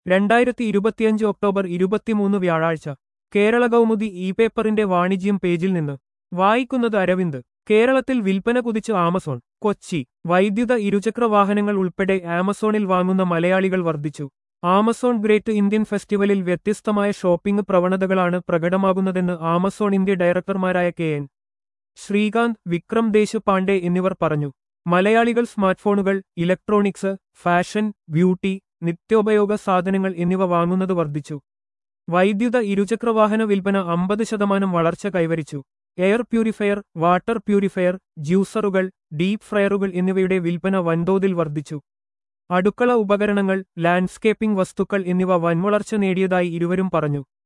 രണ്ടായിരത്തി ഇരുപത്തിയഞ്ച് ഒക്ടോബർ ഇരുപത്തിമൂന്ന് വ്യാഴാഴ്ച കേരള കൗമുദി ഇ പേപ്പറിന്റെ വാണിജ്യം പേജിൽ നിന്ന് വായിക്കുന്നത് അരവിന്ദ് കേരളത്തിൽ വിൽപ്പന കുതിച്ച് ആമസോൺ കൊച്ചി വൈദ്യുത ഇരുചക്ര വാഹനങ്ങൾ ഉൾപ്പെടെ ആമസോണിൽ വാങ്ങുന്ന മലയാളികൾ വർദ്ധിച്ചു ആമസോൺ ഗ്രേറ്റ് ഇന്ത്യൻ ഫെസ്റ്റിവലിൽ വ്യത്യസ്തമായ ഷോപ്പിംഗ് പ്രവണതകളാണ് പ്രകടമാകുന്നതെന്ന് ആമസോൺ ഇന്ത്യ ഡയറക്ടർമാരായ കെ എൻ ശ്രീകാന്ത് വിക്രം ദേശപാണ്ഡെ എന്നിവർ പറഞ്ഞു മലയാളികൾ സ്മാർട്ട്ഫോണുകൾ ഇലക്ട്രോണിക്സ് ഫാഷൻ ബ്യൂട്ടി നിത്യോപയോഗ സാധനങ്ങൾ എന്നിവ വാങ്ങുന്നത് വർദ്ധിച്ചു വൈദ്യുത ഇരുചക്രവാഹന വിൽപ്പന അമ്പത് ശതമാനം വളർച്ച കൈവരിച്ചു എയർ പ്യൂരിഫയർ വാട്ടർ പ്യൂരിഫയർ ജ്യൂസറുകൾ ഡീപ് ഫ്രയറുകൾ എന്നിവയുടെ വിൽപ്പന വൻതോതിൽ വർദ്ധിച്ചു അടുക്കള ഉപകരണങ്ങൾ ലാൻഡ്സ്കേപ്പിംഗ് വസ്തുക്കൾ എന്നിവ വൻവളർച്ച നേടിയതായി ഇരുവരും പറഞ്ഞു